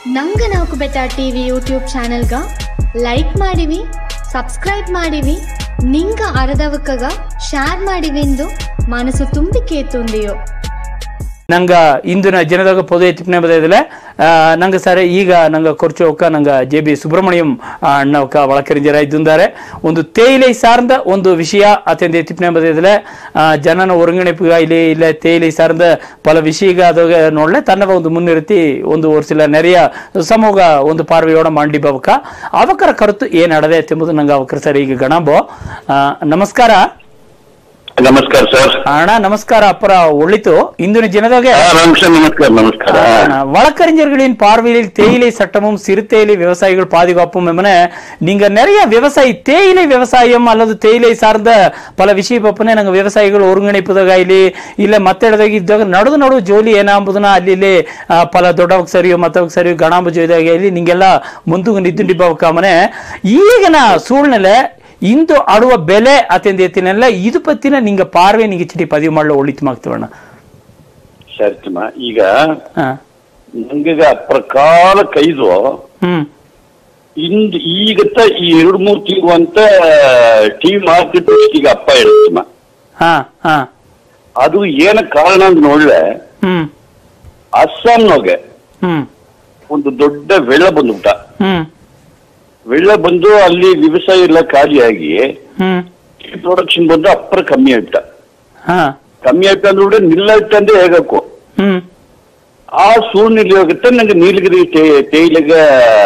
ನಂಗ ನಾಲ್ಕು Betta TV YouTube ಚಾನೆಲ್ಗ ಲೈಕ್ ಮಾಡಿವಿ ಸಬ್ಸ್ಕ್ರೈಬ್ ಮಾಡಿವಿ ನಿಂಗ ಅರದವಕ್ಕಗ ಶೇರ್ ಮಾಡಿವೆಂದು ಮನಸ್ಸು ತುಂಬಿ ಕೇತುಂದಿಯೋ ನಂಗೆ ಇಂದಿನ ಜನದಾಗ ಪೊದು ಎತ್ತಿಪನೆ ಬದಿದಿಲ್ಲ ನಂಗೆ ಸರ್ ಈಗ ನಂಗೆ ಕೊರ್ಚು ಒಕ್ಕ ನಂಗೆ ಜೆ ಬಿ ಸುಬ್ರಹ್ಮಣ್ಯಂ ಅಣ್ಣ ಒಕ್ಕ ಒಳಕರಿಂಜರ ಇದ್ದುಂದಾರೆ ಒಂದು ತೇಯಿಲೆ ಸಾರ್ந்த ಒಂದು ವಿಷಯ ಅತ್ಯಂತ ಎತ್ತಿಪನೆ ಬದಿದಿಲ್ಲ ಜನನ ಒರಂಗಣಿಪು ಇಲ್ಲಿ ಇಲ್ಲ ತೇಯಿಲೆ ಸಾರ್ந்த ಪಲ ವಿಷಯ ಅದಾಗ ನೋಡ್ಲೆ ತನ್ನ ಒಂದು ಮುನ್ನಿರುತ್ತಿ ಒಂದು ವರ್ಷಿಲ್ಲ ನೆರೆಯ ಸಮೂಹ ಒಂದು ಪಾರ್ವೆಯೋಡ ಮಂಡಿ ಬವಕ ಅವಕರ ಕರುತು ಏನ್ ಅಡದೆ ಎಂಬುದು ನಂಗೆ ಅವಕರ ಸರ್ ಈಗ ಗಣಬೋ ಆ, ನಮಸ್ಕಾರ ನಮಸ್ಕಾರ ಸರ್ ಅಣ್ಣ ನಮಸ್ಕಾರ ಅಪ್ಪರ ಒಳ್ಳಿತು ಇಂದಿನ ಜನದಾಗ ஆ, நமஸ்கார் நமஸ்கார் நமஸ்கார் ஆ. வழக்கறிஞர்களின் பார்வையில் தேயிலை சட்டமும் சிறு தேயிலை விவசாயிகள் பாதுகாப்பும் எமன நீங்க நிறைய விவசாயி தேயிலை விவசாயம் அல்லது தேயிலை சார்ந்த பல விஷಯ ಪಪ್ಪನೆ ನಂಗೆ ವಿವಸಾಯಿಗಳು ಒರುಂಗಣಿಪದಾಗ ಇಲ್ಲಿ ಇಲ್ಲ ಮತ್ತೆ ಹಿಡ್ದಾಗ ಇದ್ದಾಗ ನಡುದು ನಡು ಜೋಲಿ ಏನಾಂಬುದನ್ನ ಅಲ್ಲಿ ಇಲ್ಲಿ ಆ, ಪಲ ದೊಡ್ಡವಾಗ ಸರಿಯೋ ಮತ್ತವಾಗ ಸರಿಯೋ ಗಣಾಂಬ ಜೋದಾಗ ಇಲ್ಲಿ ನಿಂಗೆಲ್ಲ ಮುಂದುಗ ನಿದ್ದುಂಡಿಬ್ಬವಕಾಮನೆ ಈಗಿನ ಸೂಳ್ನೆಲೆ ಇಂದು ಆಡುವ ಬೆಲೆ ಅತ್ಯಂತ ಎತ್ತಿನೆಲ್ಲ ಇದು ಪತ್ತಿನ ನಿಂಗೆ ಪಾರ್ವೆ ನಿಂಗೆ ಚಿಟಿ ಪದಿವು ಮಾಡಲು ಒಳಿತು ಮಾಗ್ತೀವಣ್ಣ ಸರಿತಮ್ಮ ಈಗ ಹಾ ನಂಗೀಗ ಪ್ರಕಾರ ಕೈದು ಹ್ಮ್ ಇಂದ್ ಈಗತ್ತ ಈ ಎರಡು ಮೂರು ತಿಂಗಳು ಅಂತ ಟಿವಿ ಮಾರ್ಕೆಟ್ ಈಗ ಅಪ್ಪ ಹೇಳ್ತಮ್ಮ ಹಾ ಹಾ ಅದು ಏನ ಕಾರಣ ಅಂತ ನೋಡ್ಲೆ ಹ್ಮ್ ಅಸ್ಸಾಂನೊಗೆ ಹ್ಮ್ ಒಂದು ದೊಡ್ಡ ಬೆಳ್ಳ ಬಂದ್ಬಿಟ್ಟ ಹ್ಮ್ ಬೆಳ್ಳ ಬಂದು ಅಲ್ಲಿ ವ್ಯವಸಾಯ ಎಲ್ಲ ಖಾಲಿಯಾಗಿ ಹ್ಮ್ ಪ್ರೊಡಕ್ಷನ್ ಬಂದು ಅಪ್ಪರ ಕಮ್ಮಿ ಆಯ್ತ ಹಾ ಕಮ್ಮಿ ಆಯ್ತು ಅಂದ್ರೆ ನಿಲ್ಲಟ್ಟಂದ್ರೆ ಹೇಗಕ್ಕು ಹ್ಮ್ ಆ ಸೂರ್ಯನಲ್ಲಿ ಹೋಗುತ್ತೆ ನಂಗೆ ನೀಲಗಿರಿ ತೇ- ತೇಯಿಲೆಗೆ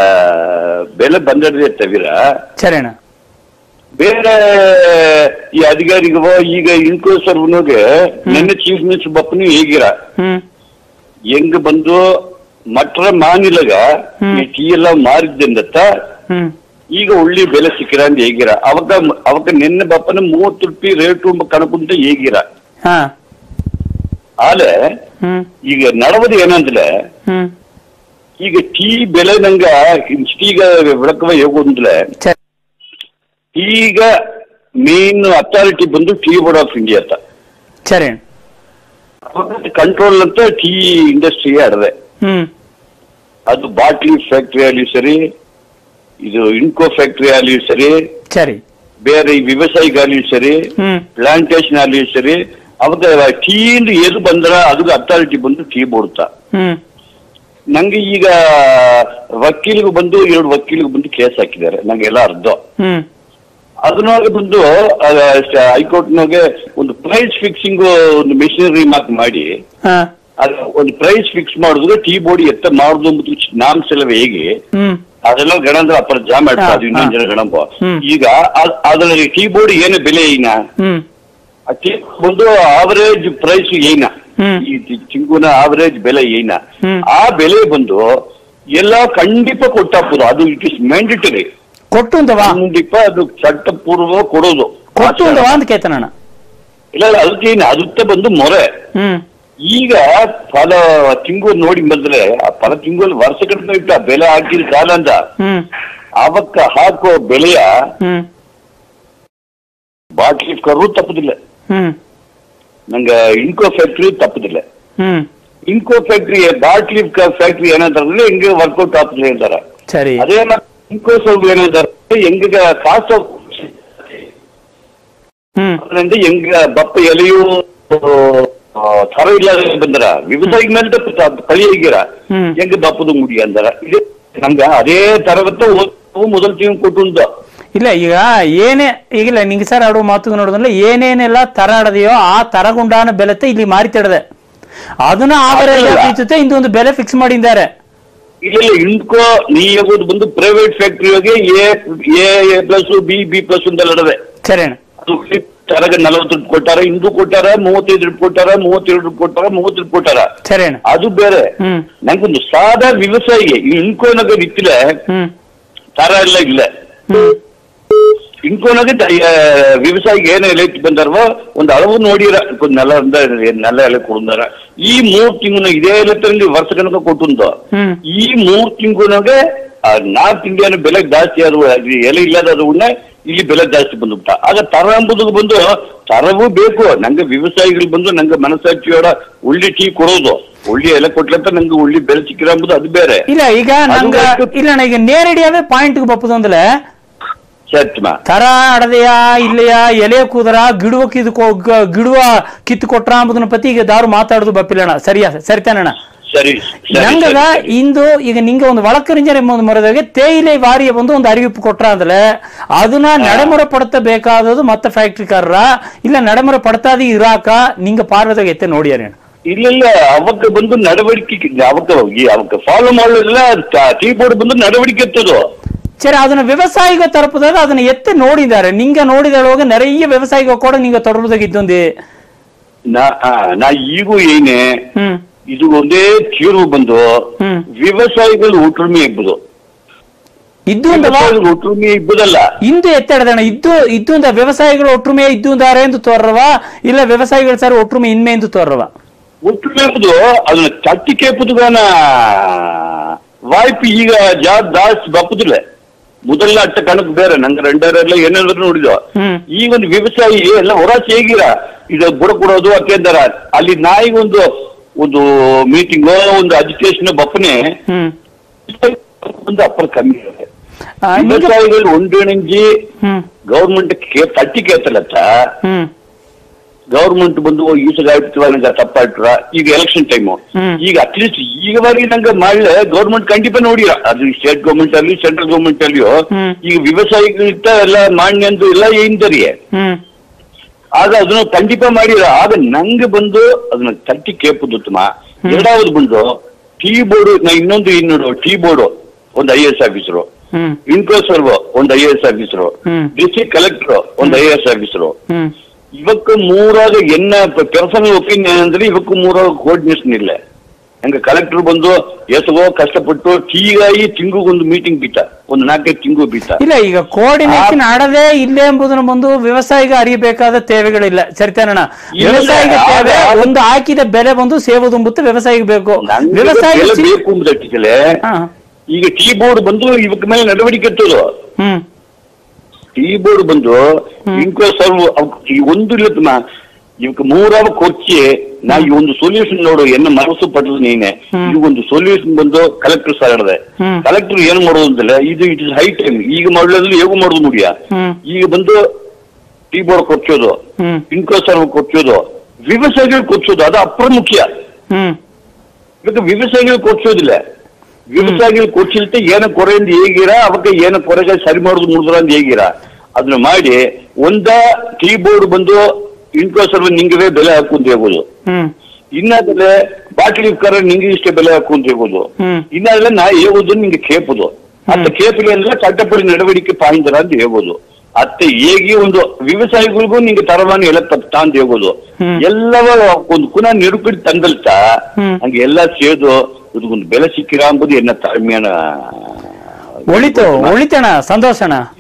ಬೆಲೆ ಬಂದಿದೆ ತವಿರ ಸರಿ ಅಣ್ಣ ಬೇರೆ ಈ ಅಧಿಕಾರಿಗೋ ಈಗ ಇನ್ಕೋ ಸರ್ವನಿಗೆ ನಿನ್ನೆ ಚೀಫ್ ಮಿನಿಸ್ಟರ್ ಬಪ್ಪನು ಹೇಗಿರ ಹ್ಮ್ ಹೆಂಗ್ ಬಂದು ಮಟ್ರ ಮಾನಿಲಗ ಹ್ಮ್. ಈ ಟೀ ಎಲ್ಲ ಮಾರಿದ್ದೆಂದತ್ತ ಹ್ಮ್ ಈಗ ಒಳ್ಳೆ ಬೆಲೆ ಸಿಕ್ಕಿರ ಅಂತ ಹೇಗಿರ ಅವಾಗ ಅವಾಗ ನಿನ್ನೆ ಬಪ್ಪನ ಮೂವತ್ತು ರೂಪಾಯಿ ರೇಟು ಕಣಕುಂತ ಹೇಗಿರ ಹಾ ಆದ್ರೆ ಹ್ಮ್ ಈಗ ನಡವದು ಏನಂದ್ರೆ ಹ್ಮ್ ಈಗ ಟೀ ಬೆಲೆ ನಂಗ ಈಗ ಬೆಳಕವ ಹೇಗೋಂದ್ರೆ ಸರಿ ಈಗ ಮೇನ್ ಅಥಾರಿಟಿ ಬಂದು ಟೀ ಬೋರ್ಡ್ ಆಫ್ ಇಂಡಿಯಾ ಅಂತ ಸರಿ ಅಣ್ಣ ಕಂಟ್ರೋಲ್ ಅಂತ ಟೀ ಇಂಡಸ್ಟ್ರಿ ಆಡದೆ ಹ್ಮ್ ಅದು ಬಾಟ್ಲಿ ಫ್ಯಾಕ್ಟರಿ ಆಗಲಿ ಸರಿ ಇದು ಇನ್ಕೋ ಫ್ಯಾಕ್ಟರಿ ಆಗಲಿ ಸರಿ ಸರಿ ಬೇರೆ ಈ ವ್ಯವಸಾಯಿಗಾಗಲಿ ಸರಿ ಹ್ಮ್ ಪ್ಲಾಂಟೇಶನ್ ಆಗಲಿ ಸರಿ ಅವಾಗ ಟೀ ಎದು ಬಂದ್ರ ಅದಕ್ಕೆ ಅಥಾರಿಟಿ ಬಂದು ಟೀ ಬೋಡ್ತಾ ಹ್ಮ್ ನಂಗೆ ಈಗ ವಕೀಲಿಗೆ ಬಂದು ಎರಡು ವಕೀಲಿಗೆ ಬಂದು ಕೇಸ್ ಹಾಕಿದ್ದಾರೆ ನಂಗೆಲ್ಲ ಅರ್ಧ ಹ್ಮ್ ಅದನ್ನೊಳಗೆ ಬಂದು ಹೈಕೋರ್ಟ್ನಾಗೆ ಒಂದು ಪ್ರೈಸ್ ಫಿಕ್ಸಿಂಗ್ ಒಂದು ಮೆಷಿನರಿ ಮಾರ್ಕ್ ಮಾಡಿ ಹಾ ಅದು ಒಂದು ಪ್ರೈಸ್ ಫಿಕ್ಸ್ ಮಾಡಿದ್ರೆ ಟೀ ಬೋರ್ಡ್ ಎತ್ತ ಮಾಡುದು ಮತ್ತು ನಾಮ್ಸ್ ಎಲ್ಲ ಹೇಗೆ ಹ್ಮ್ ಅದೆಲ್ಲ ಗಣಂದ್ರ ಅಪ್ಪರ ಜಾ ಮಾಡ್ತಾರೆ ಅದು ಹಾ, ಇನ್ನೊಂದ್ ಹಾ. ಜನ ಗಣಪ ಹ್ಮ್. ಈಗ ಅದ್- ಅದ್ರಲ್ಲಿ ಟೀ ಬೋರ್ಡ್ ಏನು ಬೆಲೆ ಏನ ಹ್ಮ್ ಆ ಟೀ ಬಂದು ಆವರೇಜ್ ಪ್ರೈಸ್ ಏನ ಹ್ಮ್. ಈ ತಿ- ಚಿಂಗುನ ಆವರೇಜ್ ಬೆಲೆ ಏನ ಹ್ಮ್. ಆ ಬೆಲೆ ಬಂದು ಎಲ್ಲ ಖಂಡಿತ ಕೊಟ್ಟಾಕ್ಬೋದು ಅದು ಇಟ್ ಇಸ್ ಮ್ಯಾಂಡೇಟರಿ ಕೊಟ್ಟು ಅಂತವಾ ಖಂಡಿತ ಅದು ಚಟ್ಟಪೂರ್ವ ಕೊಡೋದು ಕೊಟ್ಟು ಅಂತವಾ ಅಂತ ಕೇತನಣ್ಣ ಇಲ್ಲ ಇಲ್ಲ ಅದಕ್ಕೆ ಏನು ಅದಕ್ಕೆ ಬಂದು ಮೊರೆ ಹ್ಮ್ ಈಗ ಫಲ ತಿಂಗಳು ನೋಡಿ ಬಂದ್ರೆ ಆ ಫಲ ತಿಂಗಳು ವರ್ಷ ಕಡಿಮೆ ಇಟ್ಟು ಆ ಬೆಲೆ ಹಾಕಿದ ಕಾಲ ಅಂತ ಹ್ಮ್ ಅವಕ್ಕ ಹಾಕೋ ಬೆಲೆಯ ಹ್ಮ್ ಬಾಟ್ಲಿ ಕರು ತಪ್ಪುದಿಲ್ಲ ಹ್ಮ್ ನಂಗೆ ಇನ್ಕೋ ಫ್ಯಾಕ್ಟ್ರಿ ತಪ್ಪುದಿಲ್ಲ ಹ್ಮ್ ಇನ್ಕೋ ಫ್ಯಾಕ್ಟ್ರಿ ಬಾಟ್ಲಿ ಫ್ಯಾಕ್ಟ್ರಿ ಏನಂತಾರಲ್ಲ ಹೆಂಗೆ ವರ್ಕೌಟ್ ಆಗ್ತದೆ ಅಂತಾರ ಸರಿ ಅದೇ ಇನ್ಕೋ ಸ್ವಲ್ಪ ಏನಂತಾರೆ ಹೆಂಗ ಕಾಸ್ಟ್ ಆಫ್ ಹ್ಮ್ ಅಂದ್ರೆ ಹೆಂಗ ಬಪ್ಪ ಎಲೆಯು ಆ, ಥರ ಇಲ್ಲದೆ ಬಂದರ ವ್ಯವಸಾಯ ಮೇಲೆ ತಪ್ಪು ತ- ಕಳಿ ಹೇಗಿರ ಹ್ಮ್. ಹೆಂಗ ಬಪ್ಪದು ಮುಡಿ ಅಂದರ ಇದು ನಮ್ಗ ಅದೇ ತರವತ್ತ ಮೊದಲು ತಿಂಗ್ ಕೊಟ್ಟು ಇಲ್ಲ ಈಗ ಏನೇ ಈಗಿಲ್ಲ ನಿಂಗೆ ಸರ್ ಆಡುವ ಮಾತು ನೋಡಿದ್ರೆ ಏನೇನೆಲ್ಲ ತರ ಆಡದೆಯೋ ಆ ತರಗುಂಡಾನ ಬೆಲೆತೆ ಇಲ್ಲಿ ಮಾರಿತಿಡದೆ ಅದನ್ನ ಆವರೇಜ್ ಅದಲ್ಲ. ಬೀಚುತ್ತೆ ಇಂದೊಂದು ಬೆಲೆ ಫಿಕ್ಸ್ ಮಾಡಿದ್ದಾರೆ ಇಲ್ಲ ಇಲ್ಲ ಇನ್ಕೋ ನೀ ಯಾವುದು ಬಂದು ಪ್ರೈವೇಟ್ ಫ್ಯಾಕ್ಟ್ರಿ ಹೋಗಿ A A plus B B plus ಅಂತ ನಡೆದೆ ಸರಿ ಅಣ್ಣ ಅದು ತರಗ ನಲವತ್ತು ರೂಪಾಯಿ ಕೊಟ್ಟಾರ ಇಂದು ಕೊಟ್ಟಾರ ಮೂವತ್ತೈದು ರೂಪಾಯಿ ಕೊಟ್ಟಾರ ಮೂವತ್ತೆರಡು ರೂಪಾಯಿ ಕೊಟ್ಟಾರ ಮೂವತ್ತು ರೂಪಾಯಿ ಕೊಟ್ಟಾರ ಸರಿ ಅಣ್ಣ ಅದು ಬೇರೆ ಹ್ಮ್ ನಂಗೊಂದು ಸಾದಾ ವ್ಯವಸಾಯಿಗೆ ಈ ಇನ್ಕೋನಾಗ ಇತ್ತಿಲ್ಲ ಹ್ಮ್ ತರ ಎಲ್ಲ ಇಲ್ಲ ಹ್ಮ್ ಇನ್ಕೋನಾಗ ವ್ಯವಸಾಯಿಗೆ ಏನ ಎಲೆ ಬಂದಾರವೋ ಒಂದು ಅಳವು ನೋಡಿರ ಒಂದು ನೆಲ ಅಂದ ನೆಲ ಎಲೆ ಕೊಡುಂದಾರ ಈ ಮೂರ್ ತಿಂಗಳು ಇದೇ ಎಲೆ ತಂದು ವರ್ಷ ಕನಕ ಕೊಟ್ಟುಂದು ಹ್ಮ್ ಈ ಮೂರ್ ತಿಂಗಳಾಗ ನಾರ್ತ್ ಇಂಡಿಯಾನ ಬೆಲೆ ಜಾಸ್ತಿ ಆದವು ಅದು ಎಲೆ ಇಲ್ಲದ ಅದನ್ನ ಇಲ್ಲಿ ಬೆಲೆ ಜಾಸ್ತಿ ಬಂದ್ಬಿಟ್ಟ ಆಗ ತರ ಎಂಬುದು ಬಂದು ತರವೂ ಬೇಕು ನಂಗೆ ವ್ಯವಸಾಯಿಗಳು ಬಂದು ನಂಗೆ ಮನಸ್ಸಾಕ್ಷಿಯೋಡ ಉಳ್ಳಿ ಟೀ ಕೊಡೋದು ಉಳ್ಳಿ ಎಲ್ಲ ಕೊಟ್ಲಂತ ನಂಗೆ ಉಳ್ಳಿ ಬೆಲೆ ಸಿಕ್ಕಿರ ಎಂಬುದು ಅದು ಬೇರೆ ಇಲ್ಲ ಈಗ ನಂಗ ಅದು- ಇಲ್ಲ ಅಣ್ಣ, ಈಗ ನೇರಡಿಯಾவே ಪಾಯಿಂಟ್ ಬಪ್ಪದು ಅಂದ್ರೆ ಸತ್ಮ ತರ ಅಡದೆಯಾ ಇಲ್ಲಯಾ ಎಲೆ ಕೂದರ ಗಿಡುವ ಕಿದು ಗಿಡುವ ಕಿತ್ತು ಕೊಟ್ರ ಅಂಬುದನ್ನ ಪತಿ ಈಗ ದಾರು ಮಾತಾಡುದು ಬಪ್ಪಿಲ್ಲಣ್ಣ ಸರಿಯಾ ಸರಿತಾನಣ್ಣ ಸರಿ ಸರಿ, ನಂಗಗ ಸರಿ, ಸರಿ. ಇಂದು ಈಗ ನಿಂಗೆ ಒಂದು வழக்கறிஞர் ಎಂಬ ಒಂದು ಮರದಾಗೆ ತೇಯಿಲೆ ವಾರಿಯ ಬಂದು ಒಂದು ಅರಿವಿಪ್ಪು ಕೊಟ್ರ ಅಂದ್ರೆ ಅದನ್ನ ನಡೆಮುறை ಪಡ್ತಬೇಕಾದದು ಮತ್ತೆ ಫ್ಯಾಕ್ಟ್ರಿಕಾರರ ಇಲ್ಲ ನಡೆಮುறை ಪಡ್ತಾದಿ ಇರಾಕ ನಿಂಗ ಪಾರ್ವದಾಗ ಎತ್ತೆ ನೋಡಿಯಾರೇಣ ಇಲ್ಲ ಇಲ್ಲ ಅವಕ್ಕ ಬಂದು ನಡವಳಿಕೆ ಅವಕ್ಕ ಈ ಅವಕ್ಕ ಫಾಲೋ ಮಾಡೋದಿಲ್ಲ ಟೀ ಬೋರ್ಡ್ ಬಂದು ನಡವಳಿಕೆ ಎತ್ತದು சரி ಅದನ್ನ ವ್ಯವಸಾಯಿಗ ತರಪದಾಗ ಅದನ್ನ ಎತ್ತೆ ನೋಡಿದ್ದಾರೆ ನಿಂಗ ನೋಡಿದಳೋಗ ನೆರೆಯ ವ್ಯವಸಾಯಿಗ ಕೂಡ ನಿಂಗ ತೊಡರದಾಗ ಇದ್ದೊಂದು ನಾ ಆ, ನಾ ಈಗೂ ಏನೇ ಹ್ಮ್ ಇದು ಒಂದೇ ತೀರ್ವು ಬಂದು ಹ್ಮ್. ವ್ಯವಸಾಯಿಗಳು ಒಟ್ಟುಮೆ ಇಬ್ಬದು ಇದ್ದು ಅಂದವಾ ವ್ಯವಸಾಯಿಗಳು ಒಟ್ಟುಮೆ ಇಬ್ಬದಲ್ಲ ಇಂದು ಎತ್ತಡದಣ ಇದ್ದು ಇದ್ದು ಅಂದ ವ್ಯವಸಾಯಿಗಳು ಒಟ್ಟುಮೆ ಇದ್ದು ಅಂದಾರೆ ಎಂದು ತೋರ್ರವ ಇಲ್ಲ ವ್ಯವಸಾಯಿಗಳು ಸರ್ ಒಟ್ಟುಮೆ ಇನ್ಮೆ ಎಂದು ತೋರ್ರವ ಒಟ್ಟುಮೆ ಎಂಬುದು ಅದನ್ನ ತಟ್ಟಿ ಕೇಪುದುಗಾನ ವಾಯ್ಪು ಈಗ ಜಾ ಜಾಸ್ತಿ ಬಪ್ಪುದಿಲ್ಲ ಮೊದಲ ಅಟ್ಟ ಕಣಕ್ ಬೇರೆ ನಂಗೆ ರೆಂಡರೆಲ್ಲ ಏನೇನಾದ್ರು ನೋಡಿದ ಹ್ಮ್. ಈಗ ಒಂದು ವ್ಯವಸಾಯಿ ಎಲ್ಲ ಹೊರಾಚೆ ಹೇಗಿರ ಇದು ಬುಡ ಕೊಡೋದು ಅಕ್ಕೇಂದಾರ ಅಲ್ಲಿ ನಾಯಿಗೊಂದು ಒಂದು ಮೀಟಿಂಗ್ ಒಂದು ಅಜಿಟೇಷನ್ ಬಪ್ಪನೆ ಹ್ಮ್ ಒಂದು ಅಪ್ಪರ್ ಕಮ್ಮಿ ಇರುತ್ತೆ ಆ, ನಿಂಗ- ವ್ಯವಸಾಯಿಗಳು ಒಂದಿಣಂಜಿ ಹ್ಮ್ ಗೌರ್ಮೆಂಟ್ ತಟ್ಟಿ ಕೇಳ್ತಲ್ಲತ್ತ ಹ್ಮ್ ಗೌರ್ಮೆಂಟ್ ಬಂದು ಓ, ಈ ಸಲ ಆಯ್ತು ನಂಗೆ ತಪ್ಪಾಯ್ತು ಈಗ ಎಲೆಕ್ಷನ್ ಟೈಮು ಹ್ಮ್. ಈಗ ಅಟ್ಲೀಸ್ಟ್ ಈಗವರೆಗೆ ನಂಗೆ ಮಾಡಲೆ ಗೌರ್ಮೆಂಟ್ ಖಂಡಿತ ನೋಡಿರ ಅದು ಸ್ಟೇಟ್ ಗೌರ್ಮೆಂಟ್ ಅಲ್ಲಿ ಸೆಂಟ್ರಲ್ ಗೌರ್ಮೆಂಟ್ ಅಲ್ಲಿಯೋ ಹ್ಮ್. ಈಗ ವ್ಯವಸಾಯಿಗಳಿಂದ ಎಲ್ಲ ಮಾನ್ಯ ಅಂತ ಎಲ್ಲ ಏನಿದ್ದಾರೆ ಹ್ಮ್ ಆಗ ಅದನ್ನ ಖಂಡಿತ ಮಾಡಿರ ಆಗ ನಂಗೆ ಬಂದು ಅದನ್ನ ತಟ್ಟಿ ಕೇಪುದು ಉತ್ತಮ ಎರಡಾவது ಬಂದು ಟೀ ಬೋರ್ಡ್ ನಾ ಇನ್ನೊಂದು ಇನ್ನೋಡು ಟೀ ಬೋರ್ಡ್ ಒಂದು ಐ ಎಸ್ ಆಫೀಸರು ಹ್ಮ್ ಇನ್ಕ್ಲೋಸರ್ವ್ ಒಂದು ಐ ಎಸ್ ಆಫೀಸರು ಹ್ಮ್. ಡಿಸ್ಟ್ರಿಕ್ಟ್ ಕಲೆಕ್ಟರ್ ಒಂದು ಐ ಎಸ್ ಆಫೀಸರು ಹ್ಮ್ ಇವಕ್ಕೆ ಮೂರಾಗ ಎನ್ನ ಪರ್ಸನಲ್ ಒಪಿನಿಯನ್ ಅಂದ್ರೆ ಇವಕ್ಕೆ ಮೂರಾಗ ಕೋರ್ಡಿನೇಷನ್ ಇಲ್ಲ ಹಂಗ ಕಲೆಕ್ಟರ್ ಬಂದು ಎಸಗೋ ಕಷ್ಟಪಟ್ಟು ಟೀಗಾಗಿ ತಿಂಗುಗೊಂದು ಮೀಟಿಂಗ್ ಬೀತ ಒಂದು ನಾಲ್ಕೈದು ತಿಂಗು ಬೀತ ಇಲ್ಲ ಈಗ ಕೋಆರ್ಡಿನೇಷನ್ ಆಡದೆ ಇಲ್ಲೇ ಎಂಬುದನ್ನು ಬಂದು ವ್ಯವಸಾಯಿಗ ಅರಿಯಬೇಕಾದ ತೇವೆಗಳಿಲ್ಲ ಸರಿತಾನಣ್ಣ ಇಲ್ಲ, ವ್ಯವಸಾಯಿಗ ತೇವೆ ಆಗ- ಒಂದು ಹಾಕಿದ ಬೆಲೆ ಬಂದು ಸೇವುದುಂಬುತ್ತೆ ವ್ಯವಸಾಯಿಗೆ ಬೇಕು ನಂಗೆ ವ್ಯವಸಾಯ ಬೆಲೆ ಬೇಕು ಎಂಬುದಟ್ಟಿಸಲೆ ಹಾ ಈಗ ಟೀ ಬೋರ್ಡ್ ಬಂದು ಇವಕ್ಕ ಮೇಲೆ ನಡವಳಿಕೆ ಎತ್ತೋದು ಹ್ಮ್ ಟೀ ಬೋರ್ಡ್ ಬಂದು ಇನ್ಕ್ಲೋಸರ್ವ್ ಈ ಒಂದು ಇಲ್ಲತ್ತಮ್ಮ ಇವಕ್ಕೆ ಮೂರಾವ ಕೊಚ್ಚಿ ನಾ ಈ ಒಂದು ಸೊಲ್ಯೂಷನ್ ನೋಡು ಎನ್ನ ಮನಸ್ಸು ಪಟ್ಟದು ನೀನೆ ಇದು ಒಂದು ಸೊಲ್ಯೂಷನ್ ಬಂದು ಕಲೆಕ್ಟರ್ ಸಾರದೆ ಹ್ಮ್. ಕಲೆಕ್ಟರ್ ಏನ್ ಮಾಡೋದು ಅಂತಲ್ಲ ಇದು ಇಟ್ ಇಸ್ ಹೈ ಟೈಮ್ ಈಗ ಮಾಡ್ಲಿಲ್ಲ ಹೇಗೂ ಮಾಡೋದು ನೋಡಿಯ ಹ್ಮ್. ಈಗ ಬಂದು ಟೀ ಬೋರ್ಡ್ ಕೊಚ್ಚೋದು ಹ್ಮ್ ಇನ್ಕ್ಲೋಸರ್ವ್ ಕೊಚ್ಚೋದು ವ್ಯವಸಾಯಿಗಳು ಕೊಚ್ಚೋದು ಅದು ಅಪ್ರಮುಖ್ಯ ಹ್ಮ್ ಇವತ್ತು ವ್ಯವಸಾಯಿಗಳು ಕೊಡ್ಸೋದಿಲ್ಲ ವ್ಯವಸಾಯಿಗಳು ಕೊಡ್ಸಿಲ್ತೆ ಏನ ಕೊರೆಯಿಂದ ಹೇಗಿರ ಅವಕ್ಕೆ ಏನ ಕೊರೆಗೆ ಸರಿ ಮಾಡೋದು ಮುಡಿದ್ರ ಅಂತ ಹೇಗಿರ ಅದನ್ನ ಮಾಡಿ ಒಂದ ಟೀ ಬೋರ್ಡ್ ಬಂದು ಇನ್ಕ್ಲೋಸರ್ ನಿಂಗವೇ ಬೆಲೆ ಹಾಕು ಅಂತ ಹೇಳ್ಬೋದು ಹ್ಮ್ ಇನ್ನಾದ್ರೆ ಬಾಟ್ಲಿ ಕರ ನಿಂಗೆ ಇಷ್ಟೇ ಬೆಲೆ ಹಾಕು ಅಂತ ಹೇಳ್ಬೋದು ಹ್ಮ್. ಇನ್ನಾದ್ರೆ ನಾ ಹೇಳುದು ನಿಂಗೆ ಕೇಪುದು ಅತ್ತ ಕೇಪಿಗೆಲ್ಲ ಚಟ್ಟಪಡಿ ನಡವಳಿಕೆ ಪಾಯಿಂದರ ಅಂತ ಹೇಳ್ಬೋದು ಅತ್ತೆ ಹೇಗೆ ಒಂದು ವ್ಯವಸಾಯಿಗಳಿಗೂ ನಿಂಗೆ ತರವಾನಿ ಎಲ್ಲ ತಪ್ತಾ ಅಂತ ಹೇಳ್ಬೋದು ಹ್ಮ್. ಎಲ್ಲವ ಒಂದು ಕುನ ನಿರುಕಡಿ ತಂದಲ್ತಾ ಹ್ಮ್. ಹಂಗೆ ಎಲ್ಲ ಸೇದು ಇದಕ್ಕೊಂದು ಬೆಲೆ ಸಿಕ್ಕಿರ ಅಂಬುದು ಎನ್ನ ತಾಳ್ಮೆಯನ ಒಳಿತು ಒಳಿತಣ್ಣ ಸಂತೋಷಣ